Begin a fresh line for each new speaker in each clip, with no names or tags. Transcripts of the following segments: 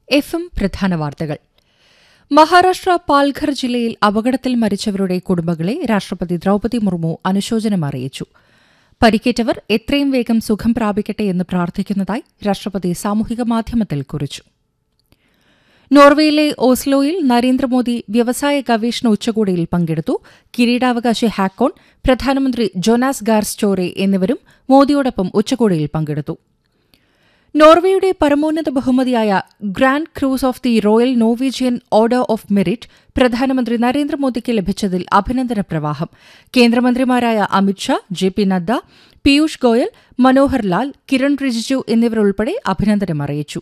F M പ്രധാന വാർത്തകൾ മഹാരാഷ്ട്ര പാൽഘർ ജില്ലയിൽ അപകടത്തിൽ മരിച്ചവരുടെ കുടുംബങ്ങളെ രാഷ്ട്രപതി ദ്രൌപദി മുർമു അനുശോചനം അറിയിച്ചു പരിക്കേറ്റവർ എത്രയും വേഗം സുഖം പ്രാപിക്കട്ടെ എന്ന് പ്രാർത്ഥിക്കുന്നതായി രാഷ്ട്രപതി സാമൂഹിക മാധ്യമത്തിൽ കുറിച്ചു നോർവേയിലെ ഓസ്ലോയിൽ നരേന്ദ്രമോദി വ്യവസായ ഗവേഷണ ഉച്ചകോടിയിൽ പങ്കെടുത്തു കിരീടാവകാശി ഹാക്കോൺ പ്രധാനമന്ത്രി ജോനാസ് ഗാർസ്റ്റോറെ എന്നിവരും മോദിയോടൊപ്പം ഉച്ചകോടിയിൽ പങ്കെടുത്തു നോർവേയുടെ പരമോന്നത ബഹുമതിയായ grand cross of the royal Norwegian order of merit പ്രധാനമന്ത്രി നരേന്ദ്രമോദിക്ക് ലഭിച്ചതിൽ അഭിനന്ദന പ്രവാഹം കേന്ദ്രമന്ത്രിമാരായ അമിത്ഷാ ജെ പി നദ്ദ പീയൂഷ് ഗോയൽ മനോഹർ ലാൽ കിരൺ റിജിജു എന്നിവരുൾപ്പെടെ അഭിനന്ദനം അറിയിച്ചു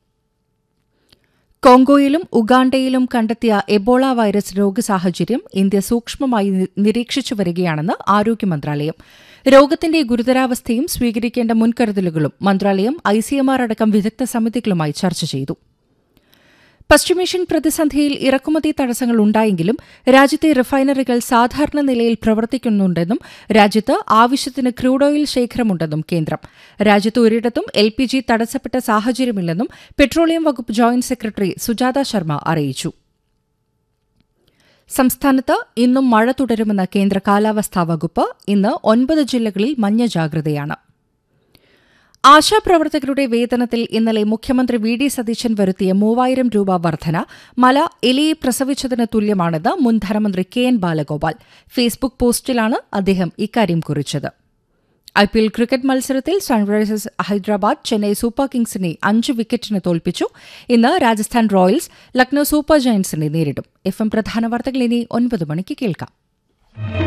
കോങ്കോയിലും ഉഗാണ്ടയിലും കണ്ടെത്തിയ എബോള വൈറസ് രോഗസാഹചര്യം ഇന്ത്യ സൂക്ഷ്മമായി നിരീക്ഷിച്ചു വരികയാണെന്ന് ആരോഗ്യ മന്ത്രാലയം രോഗത്തിന്റെ ഗുരുതരാവസ്ഥയും സ്വീകരിക്കേണ്ട മുൻകരുതലുകളും മന്ത്രാലയം ഐസിഎംആർ അടക്കം വിദഗ്ധ സമിതികളുമായി ചർച്ച ചെയ്തു പശ്ചിമേഷ്യൻ പ്രതിസന്ധിയിൽ ഇറക്കുമതി തടസ്സങ്ങൾ ഉണ്ടായെങ്കിലും രാജ്യത്തെ റിഫൈനറികൾ സാധാരണ നിലയിൽ പ്രവർത്തിക്കുന്നുണ്ടെന്നും രാജ്യത്ത് ആവശ്യത്തിന് ക്രൂഡ് ഓയിൽ ശേഖരമുണ്ടെന്നും കേന്ദ്രം രാജ്യത്ത് ഒരിടത്തും എൽ പി ജി തടസ്സപ്പെട്ട സാഹചര്യമില്ലെന്നും പെട്രോളിയം വകുപ്പ് ജോയിന്റ് സെക്രട്ടറി സുജാത ശർമ്മ അറിയിച്ചു സംസ്ഥാനത്ത് ഇന്നും മഴ തുടരുമെന്ന കേന്ദ്ര കാലാവസ്ഥാ വകുപ്പ് ഇന്ന് ഒൻപത് ജില്ലകളിൽ മഞ്ഞ ജാഗ്രതയാണ് ആശാപ്രവർത്തകരുടെ വേതനത്തിൽ ഇന്നലെ മുഖ്യമന്ത്രി വി ഡി സതീശൻ വരുത്തിയ മൂവായിരം രൂപ വർധന മല എലിയെ പ്രസവിച്ചതിന് തുല്യമാണെന്ന് മുൻ ധനമന്ത്രി കെ എൻ ബാലഗോപാൽ ഫേസ്ബുക്ക് പോസ്റ്റിലാണ് അദ്ദേഹം ഇക്കാര്യം കുറിച്ചത് ഐപിഎൽ ക്രിക്കറ്റ് മത്സരത്തിൽ സൺറൈസേഴ്സ് ഹൈദരാബാദ് ചെന്നൈ സൂപ്പർ കിങ്സിനെ അഞ്ച് വിക്കറ്റിന് തോൽപ്പിച്ചു ഇന്ന് രാജസ്ഥാൻ റോയൽസ് ലക്നൌ സൂപ്പർ ജയന്റ്സിനെ നേരിടും എഫ് എം പ്രധാന വാർത്തകൾ ഇനി ഒൻപത് മണിക്ക് കേൾക്കാം